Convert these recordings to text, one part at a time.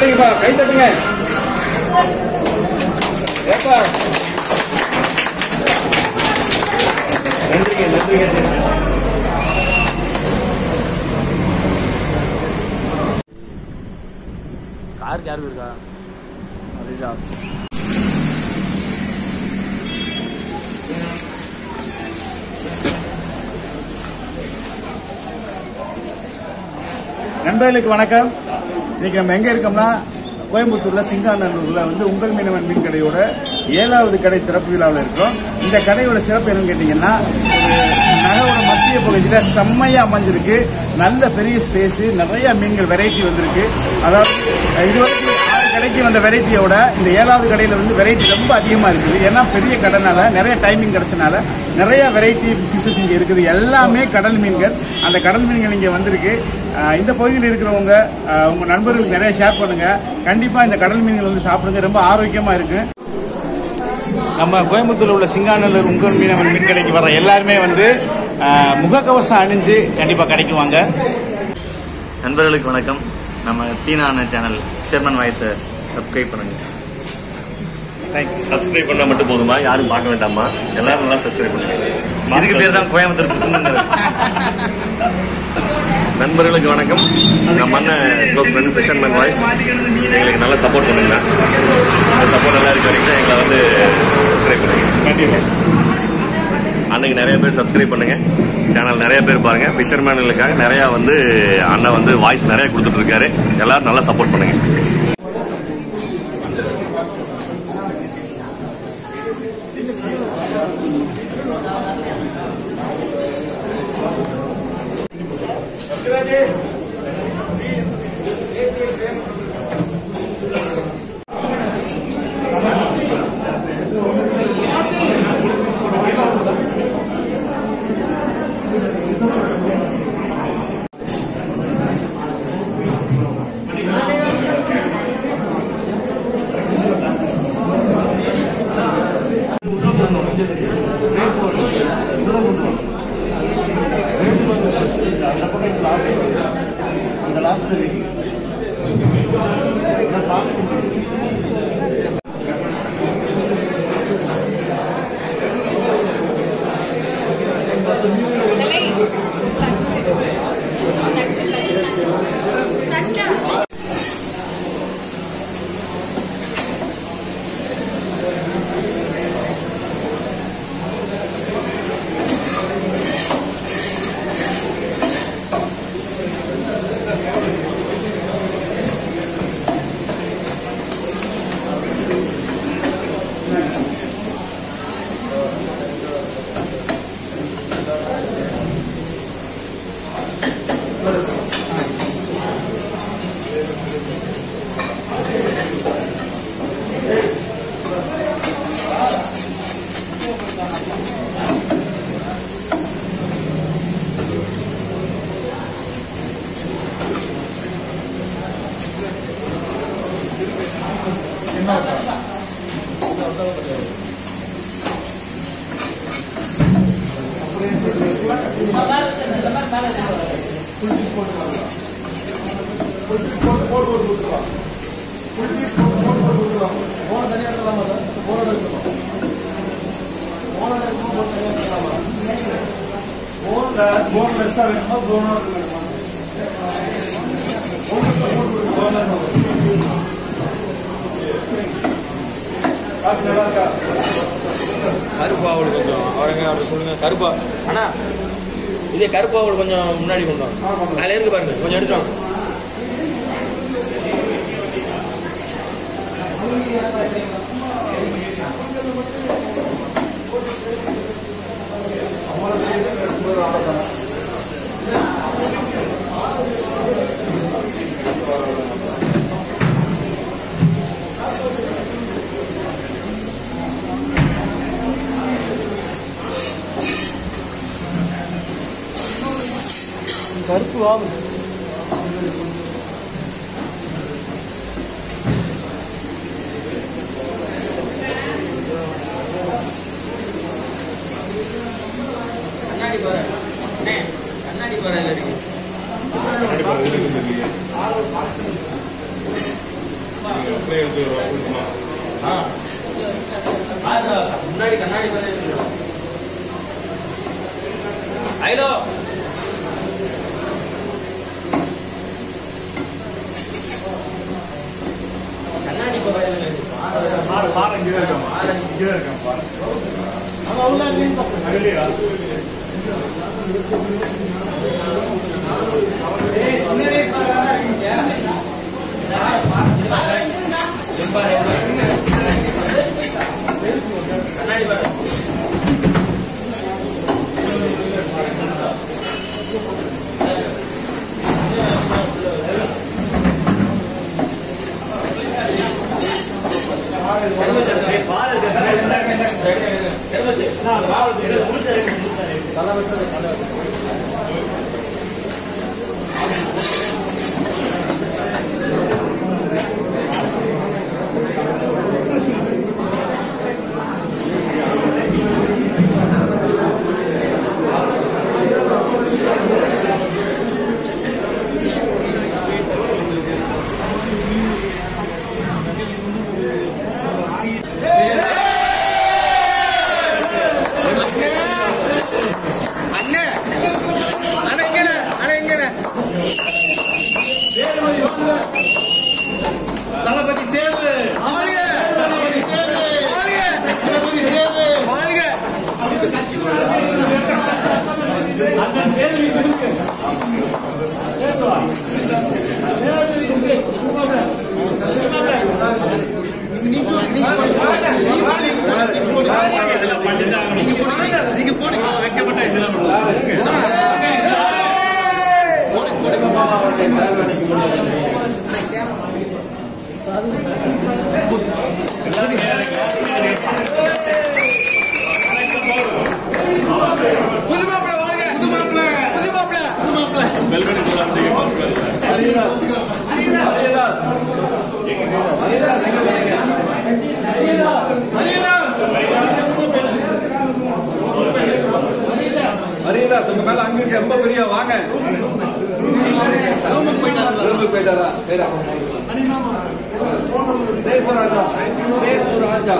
தட்டுங்கப்பா கை தட்டுங்க ஏப்பா நன்றிங்க நன்றிங்க காருக்கு யாருக்கு இருக்கா அதிஜாஸ் நண்பர்களுக்கு வணக்கம் இன்னைக்கு நம்ம எங்க இருக்கோம்னா கோயம்புத்தூர்ல சிங்காநல்லூர்ல வந்து உங்கள் மீனவன் மீன் கடையோட ஏழாவது கடை திறப்பு விழாவில் இருக்கோம் இந்த கடையோட சிறப்பு என்னன்னு கேட்டீங்கன்னா ஒரு நகரோட மத்திய பகுதியில செம்மையா அமைஞ்சிருக்கு நல்ல பெரிய ஸ்பேஸ் நிறைய மீன்கள் வெரைட்டி வந்திருக்கு அதாவது இதுவரைக்கும் ஆறு கடைக்கு வந்த வெரைட்டியோட இந்த ஏழாவது கடையில வந்து வெரைட்டி ரொம்ப அதிகமா இருக்குது ஏன்னா பெரிய கடைனால நிறைய டைமிங் கிடைச்சனால நிறைய வெரைட்டி ஃபிஷஸ் இங்க இருக்குது எல்லாமே கடல் மீன்கள் அந்த கடல் மீன்கள் இங்க வந்திருக்கு ஆஹ் இந்த பகுதியில் இருக்கிறவங்க ஆஹ் உங்க நண்பர்களுக்கு நிறைய ஷேர் பண்ணுங்க கண்டிப்பா இந்த கடல் மீன்கள் வந்து சாப்பிடுங்க ரொம்ப ஆரோக்கியமா இருக்கு நம்ம கோயம்புத்தூர்ல உள்ள சிங்காநல்லூர் உங்கள் மீனவன் மீன் கடைக்கு வர எல்லாருமே வந்து ஆஹ் முகக்கவசம் அணிஞ்சு கண்டிப்பா கடைக்கு வாங்க நண்பர்களுக்கு வணக்கம் நம்ம தீனான சேனல் ஷெர்மன் வாய்ஸை சப்ஸ்கிரைப் பண்ணுங்க சப்ஸ்கிரைப் பண்ணா மட்டும் போதுமா யாரும் பார்க்க வேண்டாமா எல்லாரும் நல்லா சப்ஸ்கிரைப் பண்ணுங்க இதுக்கு பேர் தான் கோயம்புத்தூர் கிருஷ்ணன் நண்பர்களுக்கு வணக்கம் நம்ம அண்ணன் க்ளோஸ் ஃப்ரெண்ட் ஃபிஷர்மேன் வாய்ஸ் எங்களுக்கு நல்லா சப்போர்ட் பண்ணுங்க இந்த சப்போர்ட் நல்லா இருக்க வரைக்கும் எங்களை வந்து சப்ஸ்கிரைப் பண்ணுங்க அன்னைக்கு நிறைய பேர் சப்ஸ்கிரைப் பண்ணுங்க சேனல் நிறைய பேர் பாருங்க ஃபிஷர்மேன்களுக்காக நிறைய வந்து அண்ணன் வந்து வாய்ஸ் நிறைய கொடுத்துட்டு இருக்காரு எல்லாரும் நல்லா சப்போர்ட் பண்ணுங்க கருப்பா அவளுக்கு கொஞ்சம் அவருங்க அவர் சொல்லுங்க கருப்பா அண்ணா இதே கருப்பா அவளுக்கு கொஞ்சம் முன்னாடி கொண்டு வாங்க அதில் இருக்கு பாருங்க கொஞ்சம் எடுத்துட்டு வாங்க கருப்பு வாவு கண்ணாடி பாரு அண்ணே கண்ணாடி பாரு இருக்கு அப்படியே எடுத்துக்கிறோம் சும்மா. ஆ பாருடா, முன்னாடி கண்ணாடி பாரு ஐலோ கண்ணாடி இப்ப பாரு. பாரு பாரு இங்கே தான் இருக்கான் பாரு இங்கே தான் இருக்கான் பாரு அகலியா கண்ணாடி பாரு தளபதி சேது தளபதி சேது தளபதி சேது அண்ணன் சேது வைக்கப்பட்ட இதுதான் பண்ணுவோம். வெல்வெடி போலாம் நீங்க பார்த்துக்கலாம். மரியதாஸ் உங்க மேல அங்க இருக்க ரொம்ப பெரிய வாங்க ரோமுக்கு போயிட்டாரா சரியா சேசுராஜா சேசுராஜா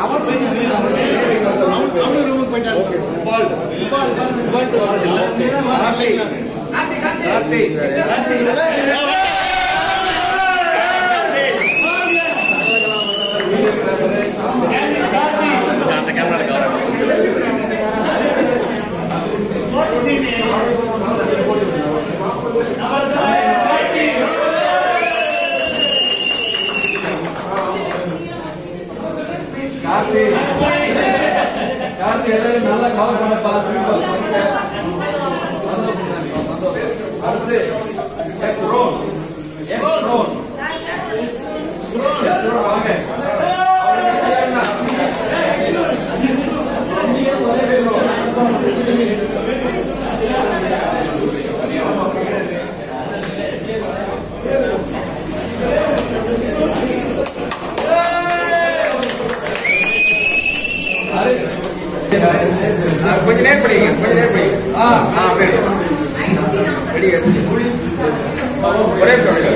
அவனு ரூமுக்கு போயிட்டாரு பால்ட் பால்ட் கார்த்தி கார்த்தி அந்த கேமரா கவர் கார்த்தி கார்த்தி எல்லாரும் நல்லா கவர் பண்ணப்பா சூப்பர் சந்தோஷம் சந்தோஷம் அடுத்து எக்ஸ் ரோன் எக்ஸ் ரோன் எக்ஸ் ரோன் வாங்க கொஞ்ச நேரம் படிங்க கொஞ்ச நேரம் படிங்க ஆ ஆ ரெடி ரெடி ஒரே சொல்லுங்க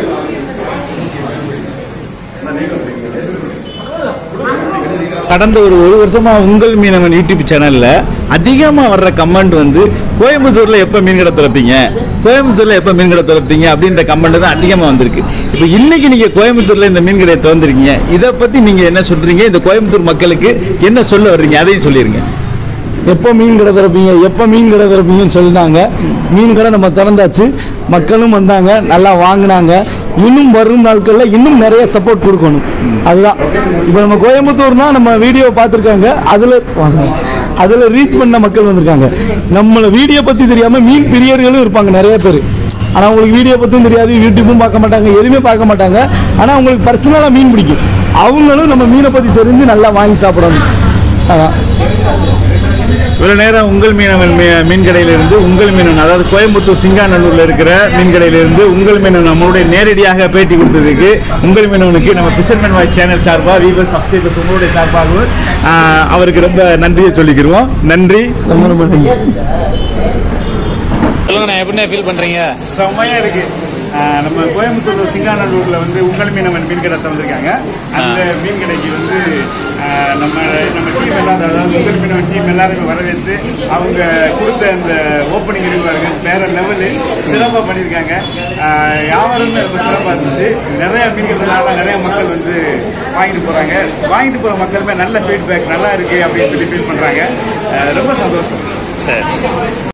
கடந்த ஒரு ஒரு வருஷமா உங்கள் மீனவன் யூடியூப் சேனல்ல அதிகமா வர்ற கமெண்ட் வந்து கோயம்புத்தூர்ல எப்ப மீன் கடை திறப்பீங்க கோயம்புத்தூர்ல எப்ப மீன் கடை திறப்பீங்க அப்படின்ற கமெண்ட் தான் அதிகமா வந்திருக்கு இப்போ இன்னைக்கு நீங்க கோயம்புத்தூர்ல இந்த மீன் கடையை திறந்திருக்கீங்க இதை பத்தி நீங்க என்ன சொல்றீங்க இந்த கோயம்புத்தூர் மக்களுக்கு என்ன சொல்ல வர்றீங்க அதையும் சொல்லிருங்க எப்போ மீன் கடை திறப்பீங்க எப்போ மீன் கடை திறப்பீங்கன்னு சொல்லினாங்க மீன் கடை நம்ம திறந்தாச்சு மக்களும் வந்தாங்க நல்லா வாங்கினாங்க இன்னும் வரும் நாட்களில் இன்னும் நிறைய சப்போர்ட் கொடுக்கணும் அதுதான் இப்போ நம்ம கோயம்புத்தூர்னா நம்ம வீடியோ பார்த்துருக்காங்க அதில் அதில் ரீச் பண்ண மக்கள் வந்திருக்காங்க நம்மளை வீடியோ பற்றி தெரியாமல் மீன் பிரியர்களும் இருப்பாங்க நிறைய பேர் ஆனால் உங்களுக்கு வீடியோ பற்றியும் தெரியாது யூடியூப்பும் பார்க்க மாட்டாங்க எதுவுமே பார்க்க மாட்டாங்க ஆனால் உங்களுக்கு பர்சனலாக மீன் பிடிக்கும் அவங்களும் நம்ம மீனை பற்றி தெரிஞ்சு நல்லா வாங்கி சாப்பிடணும் அதான் இவ்வளவு நேரம் உங்கள் மீனவன் மீ- மீன் கடையிலிருந்து உங்கள் மீனவன் அதாவது கோயம்புத்தூர் சிங்காநல்லூர்ல இருக்கிற மீன் கடையிலிருந்து உங்கள் மீனவன் நம்மளுடைய நேரடியாக பேட்டி கொடுத்ததுக்கு உங்கள் மீனவனுக்கு நம்ம பிசர்மன் வாய்ஸ் சேனல் சார்பாக வீவர் சப்ஸ்கிரைபர்ஸ் உங்களுடைய சார்பாகவும் ஆஹ், அவருக்கு ரொம்ப நன்றியை சொல்லிக்கிறோம் நன்றி ரொம்ப ரொம்ப நன்றி சொல்லுங்கண்ணா எப்படிண்ணே ஃபீல் பண்றீங்க செம்மையா இருக்கு ஆஹ், நம்ம கோயம்புத்தூர் சிங்காநல்லூர்ல வந்து உங்கள் மீனவன் மீன் கடை திறந்திருக்காங்க அந்த மீன் கடைக்கு வந்து ஆஹ், நம்ம நம்ம டீம் எல்லாம் அதாவது உங்கள் மீனவன் டீம் எல்லாருமே வரவேற்று அவங்க கொடுத்த அந்த ஓப்பனிங் இருப்பாங்க வேற லெவலு சிறப்பாக பண்ணியிருக்காங்க ஆஹ், வியாபாரமே ரொம்ப சிறப்பாக இருந்துச்சு நிறைய மீன்கள்னால நிறைய மக்கள் வந்து வாங்கிட்டு போறாங்க வாங்கிட்டு போற மக்களுமே நல்ல ஃபீட்பேக் நல்லா இருக்கு அப்படின்னு சொல்லி ஃபீல் பண்றாங்க ஆஹ், ரொம்ப சந்தோஷம் சரி